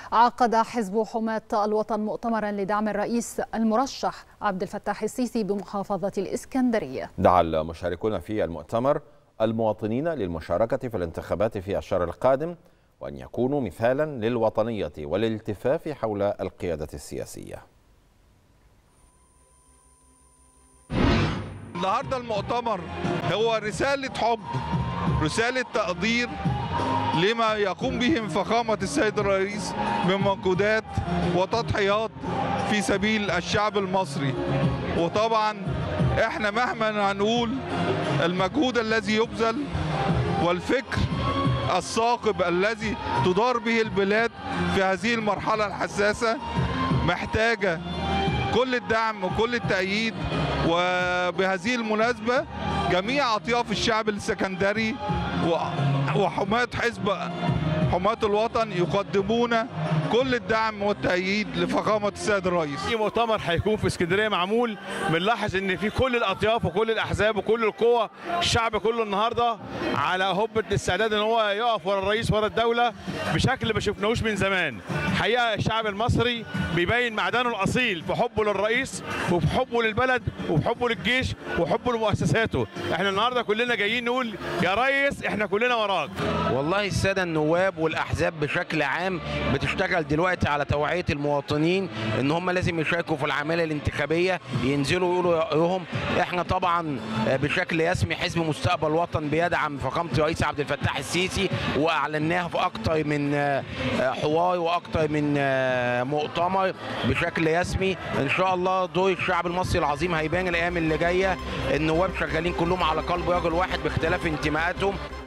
عقد حزب حماة الوطن مؤتمرا لدعم الرئيس المرشح عبد الفتاح السيسي بمحافظة الإسكندرية دعا المشاركون في المؤتمر المواطنين للمشاركة في الانتخابات في الشهر القادم وأن يكونوا مثالا للوطنية والالتفاف حول القيادة السياسية النهارده المؤتمر هو رسالة حب رسالة تقدير لما يقوم به من فخامة السيد الرئيس من مجهودات وتضحيات في سبيل الشعب المصري وطبعا احنا مهما هنقول المجهود الذي يبذل والفكر الثاقب الذي تدار به البلاد في هذه المرحلة الحساسة محتاجة كل الدعم وكل التأييد وبهذه المناسبة جميع أطياف الشعب السكندري وحماة حزب حماة الوطن يقدمون كل الدعم والتأييد لفخامة السيد الرئيس في مؤتمر هيكون في اسكندريه معمول بنلاحظ ان في كل الاطياف وكل الاحزاب وكل القوى الشعب كله النهارده على هبه الاستعداد ان هو يقف ورا الرئيس ورا الدوله بشكل ما شفناهوش من زمان حقيقه الشعب المصري بيبين معدنه الاصيل في حبه للرئيس وفي حبه للبلد وفي حبه للجيش وحبه لمؤسساته احنا النهارده كلنا جايين نقول يا ريس احنا كلنا وراك والله الساده النواب والاحزاب بشكل عام بتشتغل دلوقتي على توعيه المواطنين ان هم لازم يشاركوا في العمليه الانتخابيه ينزلوا يقولوا رايهم احنا طبعا بشكل رسمي حزب مستقبل وطن بيدعم فخامه الرئيس عبد الفتاح السيسي واعلناها في اكتر من حوار واكتر من مؤتمر بشكل رسمي ان شاء الله دور الشعب المصري العظيم هيبان الايام اللي جايه النواب شغالين كلهم على قلب رجل واحد باختلاف انتماءاتهم